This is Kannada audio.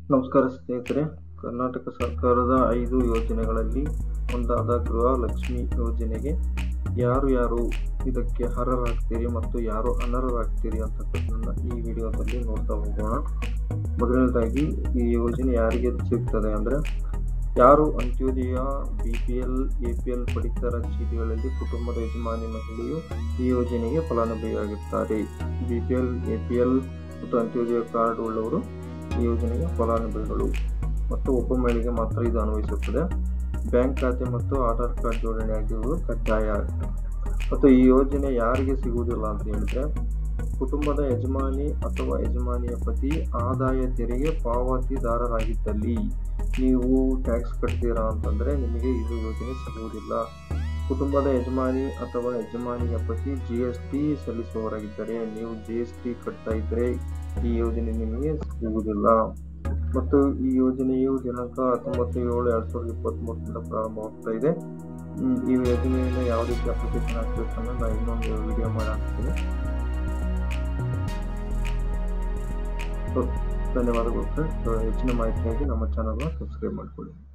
ನಮಸ್ಕಾರ ಸ್ನೇಹಿತರೆ ಕರ್ನಾಟಕ ಸರ್ಕಾರದ ಐದು ಯೋಜನೆಗಳಲ್ಲಿ ಒಂದಾದ ಗೃಹಲಕ್ಷ್ಮಿ ಯೋಜನೆಗೆ ಯಾರು ಯಾರು ಇದಕ್ಕೆ ಅರ್ಹರಾಗ್ತೀರಿ ಮತ್ತು ಯಾರು ಅನರ್ಹರಾಗ್ತೀರಿ ಅಂತಕ್ಕದ್ದನ್ನು ಈ ವಿಡಿಯೋದಲ್ಲಿ ನೋಡ್ತಾ ಹೋಗೋಣ ಮೊದಲನೇದಾಗಿ ಈ ಯೋಜನೆ ಯಾರಿಗೆ ಸಿಗ್ತದೆ ಅಂದರೆ ಯಾರು Antyodaya B P L A P L ಪಡಿತರ ಚೀಟಿಗಳಲ್ಲಿ ಕುಟುಂಬದ ಯಜಮಾನಿ ಮಹಿಳೆಯು ಈ ಯೋಜನೆಗೆ ಫಲಾನುಭವಿಯಾಗಿರ್ತಾರೆ B P L A P L ಮತ್ತು ಅಂತ್ಯೋದಯ ಕಾರ್ಡ್ ಉಳ್ಳವರು ಈ ಯೋಜನೆಗೆ ಫಲಾನುಭವಿಗಳು ಮತ್ತು ಒಬ್ಬ ಮಹಿಳೆಗೆ ಮಾತ್ರ ಇದು ಅನ್ವಯಿಸುತ್ತದೆ ಬ್ಯಾಂಕ್ ಖಾತೆ ಮತ್ತು ಆಧಾರ್ ಕಾರ್ಡ್ ಜೋಡಣೆ ಆಗಿರುವುದು ಕಡ್ಡಾಯ ಮತ್ತು ಈ ಯೋಜನೆ ಯಾರಿಗೆ ಸಿಗುವುದಿಲ್ಲ ಅಂತ ಹೇಳಿದ್ರೆ ಕುಟುಂಬದ ಯಜಮಾನಿ ಅಥವಾ ಯಜಮಾನಿಯ ಪತಿ ಆದಾಯ ತೆರಿಗೆ ಪಾವತಿದಾರರಾಗಿದ್ದಲ್ಲಿ ನೀವು ಟ್ಯಾಕ್ಸ್ ಕಟ್ತೀರಾ ಅಂತಂದ್ರೆ ನಿಮಗೆ ಇದು ಯೋಜನೆ ಸಿಗುವುದಿಲ್ಲ ಕುಟುಂಬದ ಯಜಮಾನಿ ಅಥವಾ ಯಜಮಾನಿಯ ಪತಿ ಜಿ ಎಸ್ ಟಿ ಸಲ್ಲಿಸುವವರಾಗಿದ್ದರೆ ನೀವು ಜಿ ಎಸ್ ಟಿ ಕಟ್ತಾ ಇದ್ದರೆ ಈ ಯೋಜನೆ ನಿಮಗೆ ಸಿಗುವುದಿಲ್ಲ ಮತ್ತು ಈ ಯೋಜನೆಯು ದಿನಾಂಕ ಹತ್ತೊಂಬತ್ತು ಏಳು ಎರಡ್ ಸಾವಿರದ ಇಪ್ಪತ್ತ್ಮೂರರಿಂದ ಪ್ರಾರಂಭವಾಗ್ತಾ ಇದೆ ಹ್ಮ್, ಈ ಯೋಜನೆಯಿಂದ ಯಾವ ರೀತಿ ಅಪ್ಲಿಕೇಶನ್ ಹಾಕ್ಬೇಕನ್ನ ನಾನು ಇನ್ನೊಂದು ವಿಡಿಯೋ ಮಾಡಿ ಹಾಕ್ತೀನಿ ಸೊ, ಧನ್ಯವಾದಗಳು ಫ್ರೆಂಡ್ಸ್ ಹೆಚ್ಚಿನ ಮಾಹಿತಿಗಾಗಿ ನಮ್ಮ ಚಾನಲ್ನ ಸಬ್ಸ್ಕ್ರೈಬ್ ಮಾಡಿಕೊಳ್ಳಿ